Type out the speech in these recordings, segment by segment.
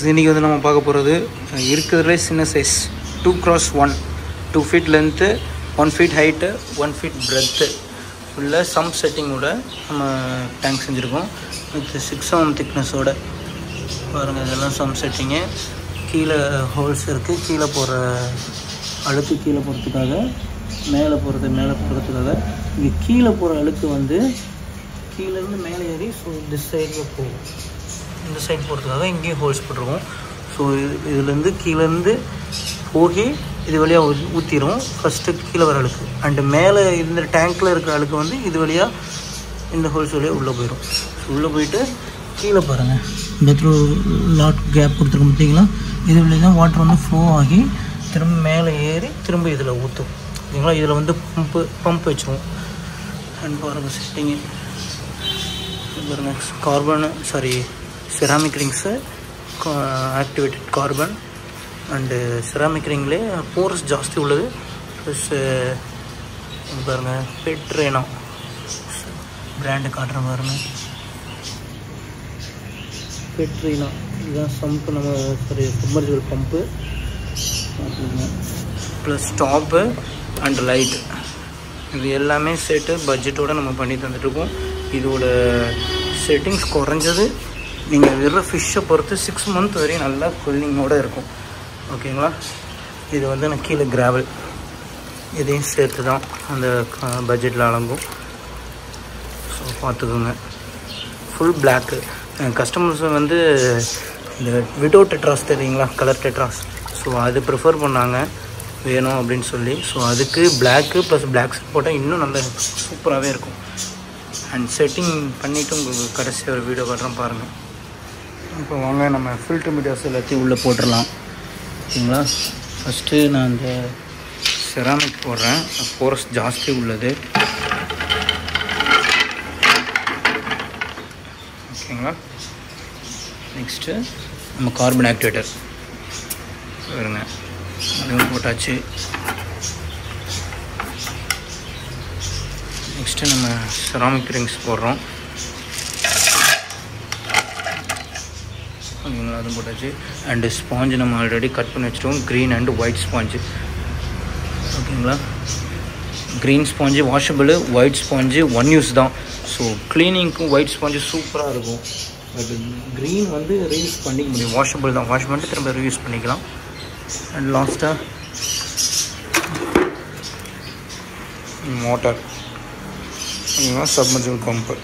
guys இன்றைக்கி வந்து நம்ம பார்க்க போகிறது இருக்கிறதுலே சின்ன size two cross one two feet length one feet height one feet breadth உள்ள சம் செட்டிங்கோட நம்ம டேங்க் செஞ்சுருக்கோம் வித் சிக்ஸ் எம் திக்னஸோட பாருங்கள் இதெல்லாம் சம் செட்டிங்கு கீழே ஹோல்ஸ் இருக்குது கீழே போகிற அழுக்கு கீழே போகிறதுக்காக மேலே போகிறது மேலே போகிறதுக்காக இங்கே கீழே போகிற அழுக்கு வந்து கீழேருந்து மேலே ஏறி ஸோ இந்த சைடில் போகும் இந்த சைடு போகிறதுக்காக இங்கேயும் ஹோல்ஸ் போட்டிருக்கோம் ஸோ இதுலேருந்து கீழேருந்து போகி இது வழியாக ஊ ஊற்றிடும் ஃபஸ்ட்டு கீழே வர அழுக்கு அண்டு மேலே இந்த டேங்க்கில் இருக்கிற அழுக்கு வந்து இது வழியாக இந்த ஹோல்ஸ் வழியாக உள்ளே போயிடும் உள்ளே போயிட்டு கீழே பாருங்கள் இந்த த்ரூ லாட் கேப் கொடுத்துருக்கோம் பார்த்தீங்களா இது வழியாக தான் வாட்டர் வந்து ஃப்ளோ ஆகி திரும்ப மேலே ஏறி திரும்ப இதில் ஊற்றும் ஓகேங்களா இதில் வந்து பம்பு பம்ப் வச்சுருவோம் அண்ட் பாருங்கள் செட்டிங்கு பாருங்கள் carbon sorry ceramic rings activated carbon and ceramic ரிங்லேயே போரஸ் ஜாஸ்தி உள்ளது ப்ளஸ் பாருங்கள் பெட்ரேனா பிராண்டு காட்டுற பாருங்க பெட்ரீனா இதுதான் சம்ப்பு நம்ம sorry submersible pump plus stop and light இது எல்லாமே செட்டு பட்ஜெட்டோடு நம்ம பண்ணி தந்துட்டுருக்கோம் இதோட செட்டிங்ஸ் குறைஞ்சது நீங்கள் விடுற ஃபிஷ்ஷை பொறுத்து சிக்ஸ் மந்த் வரையும் நல்லா கூலிங்கோடு இருக்கும் ஓகேங்களா இது வந்து நான் கீழே கிராவல் இதையும் சேர்த்து தான் அந்த பட்ஜெட்டில் அடங்கும் ஸோ பார்த்துக்கோங்க ஃபுல் பிளாக்கு கஸ்டமர்ஸ் வந்து இந்த விடோ டெட்ராஸ் தெரியுங்களா கலர் டெட்ராஸ் ஸோ அது ப்ரிஃபர் பண்ணாங்க வேணும் அப்படின்னு சொல்லி ஸோ அதுக்கு பிளாக்கு ப்ளஸ் பிளாக் செட் போட்டால் இன்னும் நல்ல சூப்பராகவே இருக்கும் அண்ட் செட்டிங் பண்ணிவிட்டு உங்களுக்கு கடைசி ஒரு வீடியோ காட்டுறோம் பாருங்கள் இப்போ வாங்க நம்ம ஃபில்டர் மீடியாஸ் எல்லாத்தையும் உள்ளே போட்டுடலாம் ஓகேங்களா ஃபஸ்ட்டு நான் இந்த செராமிக் போடுறேன் போரஸ் ஜாஸ்தி உள்ளது ஓகேங்களா நெக்ஸ்ட்டு நம்ம கார்பன் ஆக்டிவேட்டர் வருங்க அதுவும் போட்டாச்சு நெக்ஸ்ட்டு நம்ம செராமிக் ரிங்ஸ் போடுறோம் ஓகேங்களா அதுவும் போட்டாச்சு அண்டு ஸ்பாஞ்சு நம்ம ஆல்ரெடி கட் பண்ணி வச்சுட்டோம் க்ரீன் அண்டு ஒயிட் ஸ்பாஞ்சு ஓகேங்களா green sponge washable white sponge one use தான் ஸோ க்ளீனிங்க்கும் ஒயிட் ஸ்பாஞ்சு சூப்பராக இருக்கும் பட் க்ரீன் வந்து ரீயூஸ் பண்ணிக்க முடியும் வாஷபிள் தான் வாஷ் பண்ணிட்டு திரும்ப ரீயூஸ் பண்ணிக்கலாம் அண்ட் லாஸ்ட்டாக மோட்டார் ஓகேங்களா சப்மர்ஜிபிள் பம்பு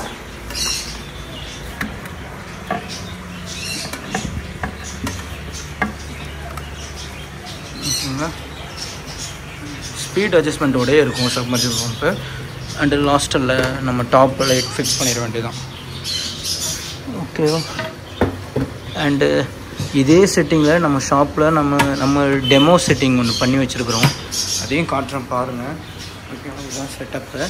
ஓகேங்களா ஸ்பீட் அட்ஜஸ்ட்மெண்ட்டோடயே இருக்கும் சப்மர்ஜிபிள் பம்பு அண்டு லாஸ்ட்டில் நம்ம டாப் லைட் ஃபிக்ஸ் பண்ணிட வேண்டியதான் ஓகேவா அண்டு இதே செட்டிங்கில் நம்ம ஷாப்பில் நம்ம நம்ம டெமோ செட்டிங் ஒன்று பண்ணி வச்சுருக்குறோம் அதையும் காட்டுறேன் பாருங்கள் ஓகேவா இதுதான் செட்டப்பு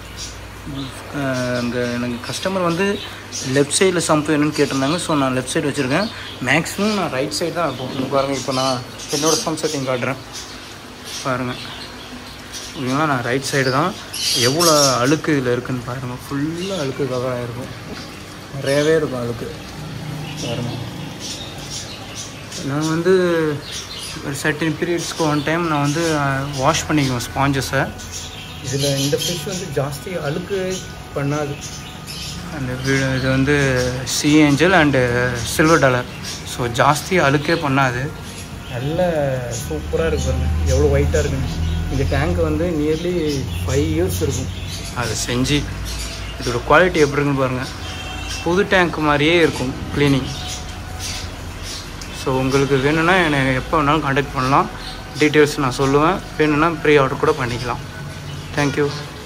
அங்கே எனக்கு கஸ்டமர் வந்து லெஃப்ட் சைடில் சம்ப் வேணும்னு கேட்டிருந்தாங்க ஸோ நான் லெஃப்ட் சைடு வச்சுருக்கேன் மேக்ஸிமம் நான் ரைட் சைடு தான் இருக்கும் இங்கே பாருங்கள் இப்போ நான் என்னோடய சம் செட்டிங் காட்டுறேன் பாருங்கள் ஓகேங்களா நான் ரைட் சைடு தான் எவ்வளோ அழுக்கு இதில் இருக்குதுன்னு பாருங்கள் ஃபுல்லாக அழுக்கு கவர் ஆகிருக்கும் நிறையவே இருக்கும் அழுக்கு பாருங்கள் நான் வந்து ஒரு சர்டின் பீரியட்ஸ்க்கு ஒன் டைம் நான் வந்து வாஷ் பண்ணிக்குவேன் ஸ்பாஞ்சஸை இதில் இந்த ஃபிஷ் வந்து ஜாஸ்தி அழுக்கு பண்ணாது அந்த இது வந்து சி angel and silver dollar so ஜாஸ்தி அழுக்கே பண்ணாது நல்ல சூப்பராக இருக்கு பாருங்க எவ்வளோ ஒயிட்டாக இருக்குன்னு இந்த டேங்க் வந்து நியர்லி ஃபைவ் இயர்ஸ் இருக்கும் அதை செஞ்சு இதோட குவாலிட்டி எப்படி இருக்குன்னு பாருங்கள் புது டேங்க் மாதிரியே இருக்கும் க்ளீனிங் ஸோ உங்களுக்கு வேணும்னா என்னை எப்போ வேணாலும் காண்டாக்ட் பண்ணலாம் டீட்டெயில்ஸ் நான் சொல்லுவேன் வேணும்னா ப்ரீ ஆர்டர் கூட பண்ணிக்கலாம் தேங்க்யூ